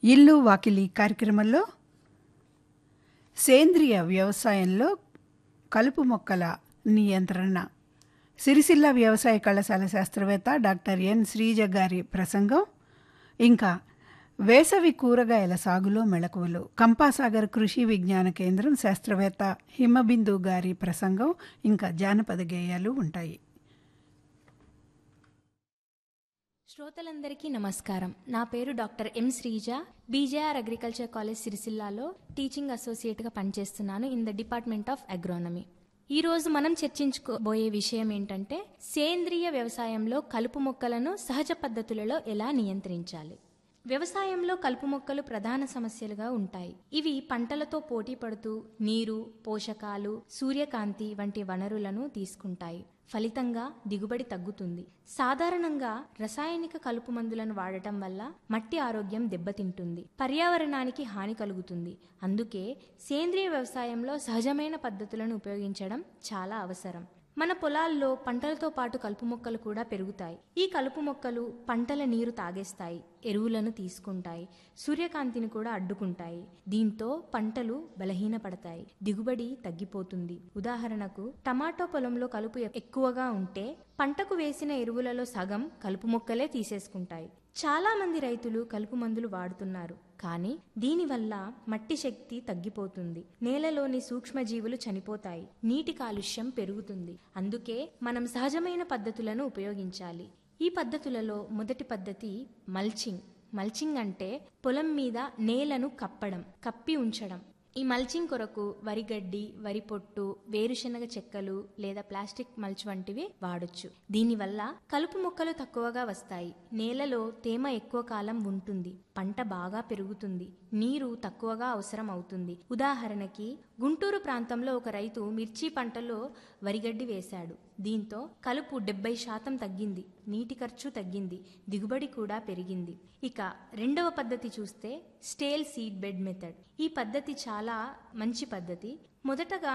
ఇల్లు వాకిలి కార్యక్రమంలో సేంద్రియ వ్యవసాయంలో కలుపు మొక్కల నియంత్రణ సిరిసిల్ల వ్యవసాయ కళాశాల శాస్త్రవేత్త డాక్టర్ ఎన్ శ్రీజ గారి ప్రసంగం ఇంకా వేసవి కూరగాయల సాగులో మెళకువలు కంపాసాగర్ కృషి విజ్ఞాన కేంద్రం శాస్త్రవేత్త హిమబిందు గారి ప్రసంగం ఇంకా జానపద గేయాలు ఉంటాయి శ్రోతలందరికీ నమస్కారం నా పేరు doctor M Sreeja BJR agriculture college సిరిసిల్లాలో టీచింగ్ అసోసియేట్గా పనిచేస్తున్నాను in the department of agronomy ఈ రోజు మనం చర్చించుకోబోయే విషయం ఏంటంటే సేంద్రియ వ్యవసాయంలో కలుపు మొక్కలను సహజ పద్ధతులలో ఎలా నియంత్రించాలి వ్యవసాయంలో కలుపు మొక్కలు ప్రధాన సమస్యలుగా ఉంటాయి ఇవి పంటలతో పోటీ పడుతూ నీరు పోషకాలు సూర్యకాంతి వంటి వనరులను తీసుకుంటాయి ఫలితంగా దిగుబడి తగ్గుతుంది సాధారణంగా రసాయనిక కలుపు మందులను వాడటం వల్ల మట్టి ఆరోగ్యం దెబ్బతింటుంది పర్యావరణానికి హాని కలుగుతుంది అందుకే సేంద్రియ వ్యవసాయంలో సహజమైన పద్ధతులను ఉపయోగించడం చాలా అవసరం మన పొలాల్లో పంటలతో పాటు కలుపు మొక్కలు కూడా పెరుగుతాయి ఈ కలుపు మొక్కలు పంటల నీరు తాగేస్తాయి ఎరువులను తీసుకుంటాయి సూర్యకాంతిని కూడా అడ్డుకుంటాయి దీంతో పంటలు బలహీనపడతాయి దిగుబడి తగ్గిపోతుంది ఉదాహరణకు టమాటో పొలంలో కలుపు ఎక్కువగా ఉంటే పంటకు వేసిన ఎరువులలో సగం కలుపు మొక్కలే తీసేసుకుంటాయి చాలా మంది రైతులు కలుపు మందులు వాడుతున్నారు కానీ దీనివల్ల మట్టి శక్తి తగ్గిపోతుంది నేలలోని సూక్ష్మజీవులు చనిపోతాయి నీటి కాలుష్యం పెరుగుతుంది అందుకే మనం సహజమైన పద్ధతులను ఉపయోగించాలి ఈ పద్ధతులలో మొదటి పద్ధతి మల్చింగ్ మల్చింగ్ అంటే పొలం మీద నేలను కప్పడం కప్పి ఉంచడం ఈ మల్చింగ్ కొరకు వరిగడ్డి వరి పొట్టు వేరుశనగ చెక్కలు లేదా ప్లాస్టిక్ మల్చ్ వంటివి వాడొచ్చు దీనివల్ల కలుపు మొక్కలు తక్కువగా వస్తాయి నేలలో తేమ ఎక్కువ కాలం ఉంటుంది పంట బాగా పెరుగుతుంది నీరు తక్కువగా అవసరం అవుతుంది ఉదాహరణకి గుంటూరు ప్రాంతంలో ఒక రైతు మిర్చి పంటలో వరిగడ్డి వేశాడు దీంతో కలుపు డెబ్బై శాతం తగ్గింది నీటి ఖర్చు తగ్గింది దిగుబడి కూడా పెరిగింది ఇక రెండవ పద్ధతి చూస్తే స్టేల్ సీడ్ బెడ్ మెథడ్ ఈ పద్ధతి చాలా మంచి పద్ధతి మొదటగా